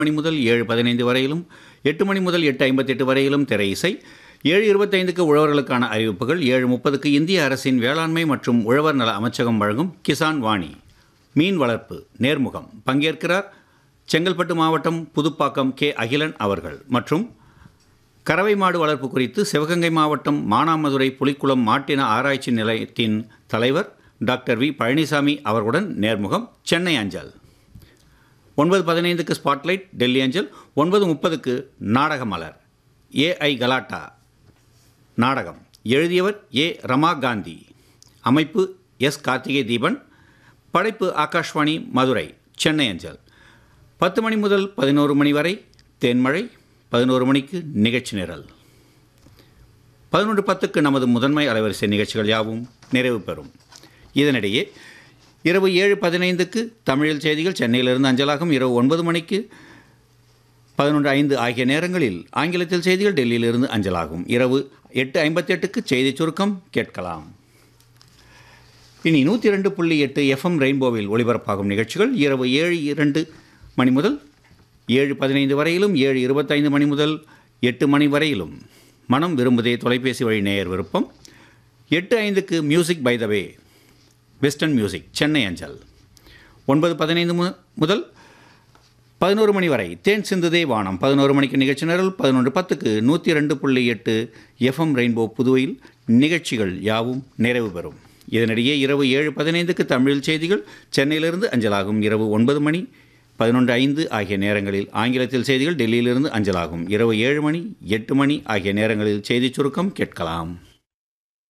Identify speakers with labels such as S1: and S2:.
S1: மணி முதல் ஏழு பதினைந்து வரையிலும் எட்டு மணி முதல் எட்டு ஐம்பத்தெட்டு வரையிலும் திரை இசை ஏழு இருபத்தைந்துக்கு உழவர்களுக்கான அறிவிப்புகள் ஏழு முப்பதுக்கு இந்திய அரசின் வேளாண்மை மற்றும் உழவர் நல அமைச்சகம் வழங்கும் கிசான் வாணி மீன் வளர்ப்பு நேர்முகம் பங்கேற்கிறார் செங்கல்பட்டு மாவட்டம் புதுப்பாக்கம் கே அகிலன் அவர்கள் மற்றும் கறவை மாடு வளர்ப்பு குறித்து சிவகங்கை மாவட்டம் மானாமதுரை புலிக்குளம் மாட்டின ஆராய்ச்சி நிலையத்தின் தலைவர் டாக்டர் வி பழனிசாமி அவர்களுடன் நேர்முகம் சென்னை அஞ்சல் ஒன்பது பதினைந்துக்கு ஸ்பாட்லைட் டெல்லி அஞ்சல் ஒன்பது முப்பதுக்கு நாடக மலர் ஏஐ கலாட்டா நாடகம் எழுதியவர் ஏ ரமா காந்தி அமைப்பு எஸ் கார்த்திகை தீபன் படைப்பு ஆகாஷ்வாணி மதுரை சென்னை அஞ்சல் பத்து மணி முதல் பதினோரு மணி வரை தேன்மழை பதினோரு மணிக்கு நிகழ்ச்சி நிரல் பதினொன்று பத்துக்கு நமது முதன்மை அலைவரிசை நிகழ்ச்சிகள் யாவும் நிறைவு பெறும் இதனிடையே இரவு ஏழு பதினைந்துக்கு தமிழில் செய்திகள் சென்னையிலிருந்து அஞ்சலாகும் இரவு ஒன்பது மணிக்கு பதினொன்று ஐந்து ஆகிய நேரங்களில் ஆங்கிலத்தில் செய்திகள் டெல்லியிலிருந்து அஞ்சலாகும் இரவு எட்டு ஐம்பத்தெட்டுக்கு செய்திச் சுருக்கம் கேட்கலாம் இனி நூற்றி ரெண்டு புள்ளி எட்டு எஃப்எம் ரெயின்போவில் ஒளிபரப்பாகும் நிகழ்ச்சிகள் இரவு ஏழு இரண்டு மணி முதல் ஏழு பதினைந்து வரையிலும் ஏழு இருபத்தைந்து மணி முதல் எட்டு மணி வரையிலும் மனம் விரும்புதே தொலைபேசி வழி நேயர் விருப்பம் எட்டு ஐந்துக்கு music by the way western music Chennai அஞ்சல் ஒன்பது பதினைந்து மு முதல் பதினோரு மணி வரை தேன் சிந்துதே வானம் பதினோரு மணிக்கு நிகழ்ச்சி நிரல் பதினொன்று பத்துக்கு நூற்றி ரெண்டு புள்ளி எட்டு எஃப்எம் ரெயின்போ புதுவையில் நிகழ்ச்சிகள் யாவும் நிறைவு பெறும் இதனிடையே இரவு ஏழு பதினைந்துக்கு தமிழில் செய்திகள் சென்னையிலிருந்து அஞ்சலாகும் இரவு ஒன்பது மணி பதினொன்று ஐந்து ஆகிய நேரங்களில் ஆங்கிலத்தில் செய்திகள் டெல்லியிலிருந்து அஞ்சலாகும் இரவு ஏழு மணி எட்டு மணி ஆகிய நேரங்களில் செய்திச் சுருக்கம் கேட்கலாம்